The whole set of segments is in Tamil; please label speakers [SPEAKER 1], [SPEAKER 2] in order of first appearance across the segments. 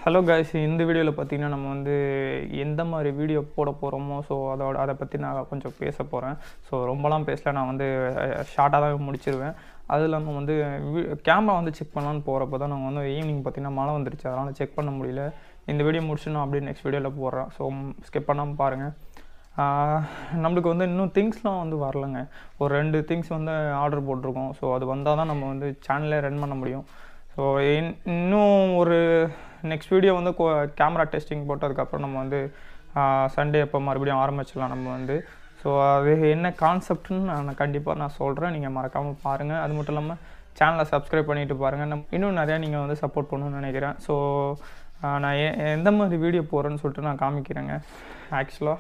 [SPEAKER 1] ஹலோ காய்ஸ் இந்த வீடியோவில் பார்த்தீங்கன்னா நம்ம வந்து எந்த மாதிரி வீடியோ போட போகிறோமோ ஸோ அதோட அதை பற்றி நான் கொஞ்சம் பேச போகிறேன் ஸோ ரொம்பலாம் பேசல நான் வந்து ஷார்ட்டாக தான் முடிச்சிருவேன் அது இல்லாமல் வந்து கேமரா வந்து செக் பண்ணலான்னு போகிறப்ப தான் நாங்கள் வந்து ஈவினிங் பார்த்தீங்கன்னா மழை வந்துருச்சு அதனால் செக் பண்ண முடியல இந்த வீடியோ முடிச்சு நான் அப்படியே நெக்ஸ்ட் வீடியோவில் போடுறேன் ஸோ ஸ்கிப் பண்ணாமல் பாருங்கள் ஆஹ் நம்மளுக்கு வந்து இன்னும் திங்ஸ்லாம் வந்து வரலங்க ஒரு ரெண்டு திங்ஸ் வந்து ஆர்டர் போட்டிருக்கோம் ஸோ அது வந்தால் தான் நம்ம வந்து சேனலே ரன் பண்ண முடியும் ஸோ இன்னும் ஒரு நெக்ஸ்ட் வீடியோ வந்து கேமரா டெஸ்டிங் போட்டதுக்கப்புறம் நம்ம வந்து சண்டே அப்போ மறுபடியும் ஆரம்பிச்சிடலாம் நம்ம வந்து ஸோ அது என்ன கான்செப்ட்னு நான் கண்டிப்பாக நான் சொல்கிறேன் நீங்கள் மறக்காமல் பாருங்கள் அது மட்டும் இல்லாமல் சேனலை சப்ஸ்கிரைப் பண்ணிட்டு பாருங்கள் நம்ம இன்னும் நிறையா நீங்கள் வந்து சப்போர்ட் பண்ணணும்னு நினைக்கிறேன் ஸோ நான் எ- எந்த மாதிரி வீடியோ போடுறேன்னு சொல்லிட்டு நான் காமிக்கிறேங்க ஆக்சுவலாக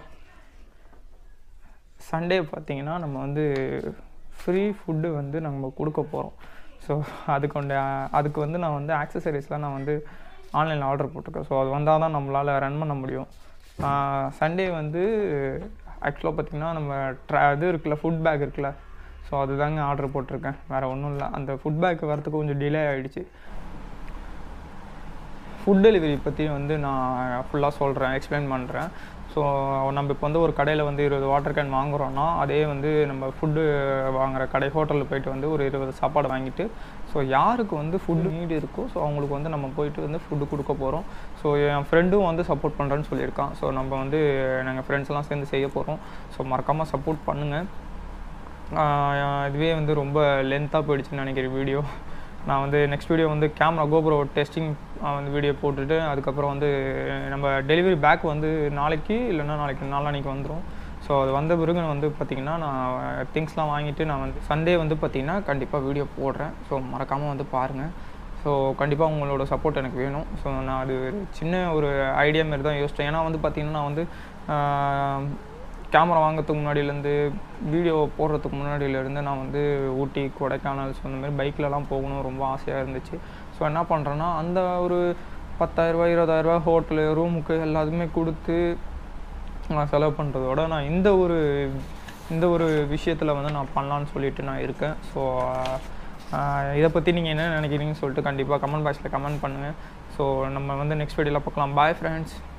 [SPEAKER 1] சண்டே பார்த்தீங்கன்னா நம்ம வந்து ஃப்ரீ ஃபுட்டு வந்து நம்ம கொடுக்க போகிறோம் ஸோ அதுக்கு வந்து அதுக்கு வந்து நான் வந்து ஆக்சசரிஸ்லாம் நான் வந்து ஆன்லைனில் ஆர்டர் போட்டிருக்கேன் ஸோ அது வந்தால் தான் நம்மளால் ரன் பண்ண முடியும் சண்டே வந்து ஆக்சுவலாக பார்த்திங்கன்னா நம்ம ட்ரா இது இருக்குல்ல ஃபுட் பேக் இருக்குல்ல ஸோ அதுதாங்க ஆர்டர் போட்டிருக்கேன் வேறு ஒன்றும் இல்லை அந்த ஃபுட் பேக் வரத்துக்கு கொஞ்சம் டிலே ஆகிடுச்சு ஃபுட் டெலிவரி பற்றி வந்து நான் ஃபுல்லாக சொல்கிறேன் எக்ஸ்பிளைன் பண்ணுறேன் ஸோ நம்ம இப்போ வந்து ஒரு கடையில் வந்து இருபது வாட்டர் கேன் வாங்குறோன்னா அதே வந்து நம்ம ஃபுட்டு வாங்குற கடை ஹோட்டலில் போயிட்டு வந்து ஒரு இருபது சாப்பாடு வாங்கிட்டு ஸோ யாருக்கு வந்து ஃபுட்டு நீடு இருக்கோ ஸோ அவங்களுக்கு வந்து நம்ம போயிட்டு வந்து ஃபுட்டு கொடுக்க போகிறோம் ஸோ என் ஃப்ரெண்டும் வந்து சப்போர்ட் பண்ணுறேன்னு சொல்லியிருக்கான் ஸோ நம்ம வந்து நாங்கள் ஃப்ரெண்ட்ஸ்லாம் சேர்ந்து செய்ய போகிறோம் ஸோ மறக்காமல் சப்போர்ட் பண்ணுங்கள் ஆஹ் இதுவே வந்து ரொம்ப லென்த்தாக போயிடுச்சுன்னு நினைக்கிறேன் வீடியோ நான் வந்து நெக்ஸ்ட் வீடியோ வந்து கேமரா கோபுரோ டெஸ்டிங் வந்து வீடியோ போட்டுட்டு அதுக்கப்புறம் வந்து நம்ம டெலிவரி பேக் வந்து நாளைக்கு இல்லைன்னா நாளைக்கு நாளான்னைக்கு வந்துடும் ஸோ அது வந்த பிறகு நான் வந்து பார்த்திங்கன்னா நான் திங்ஸ்லாம் வாங்கிட்டு நான் வந்து சண்டே வந்து பார்த்திங்கன்னா கண்டிப்பாக வீடியோ போடுறேன் ஸோ மறக்காமல் வந்து பாருங்கள் ஸோ கண்டிப்பாக உங்களோட சப்போர்ட் எனக்கு வேணும் ஸோ நான் அது ஒரு சின்ன ஒரு ஐடியா மாரி தான் யோசித்தேன் ஏன்னா வந்து பார்த்திங்கன்னா நான் வந்து கேமரா வாங்குறதுக்கு முன்னாடியிலேருந்து வீடியோ போடுறதுக்கு முன்னாடியிலேருந்து நான் வந்து ஊட்டி கொடைக்கானல் ஸோ அந்த மாதிரி பைக்லலாம் போகணும் ரொம்ப ஆசையாக இருந்துச்சு ஸோ என்ன பண்ணுறேன்னா அந்த ஒரு பத்தாயிரரூபா இருபதாயிரரூபா ஹோட்டலு ரூமுக்கு எல்லாத்துக்குமே கொடுத்து நான் செலவு பண்ணுறதோட நான் இந்த ஒரு இந்த ஒரு விஷயத்தில் வந்து நான் பண்ணலான்னு சொல்லிட்டு நான் இருக்கேன் ஸோ இதை பற்றி நீங்கள் என்ன நினைக்கிறீங்கன்னு சொல்லிட்டு கண்டிப்பாக கமெண்ட் பாக்ஸில் கமெண்ட் பண்ணுங்கள் ஸோ நம்ம வந்து நெக்ஸ்ட் வீடியோவில் பார்க்கலாம் பாய் ஃப்ரெண்ட்ஸ்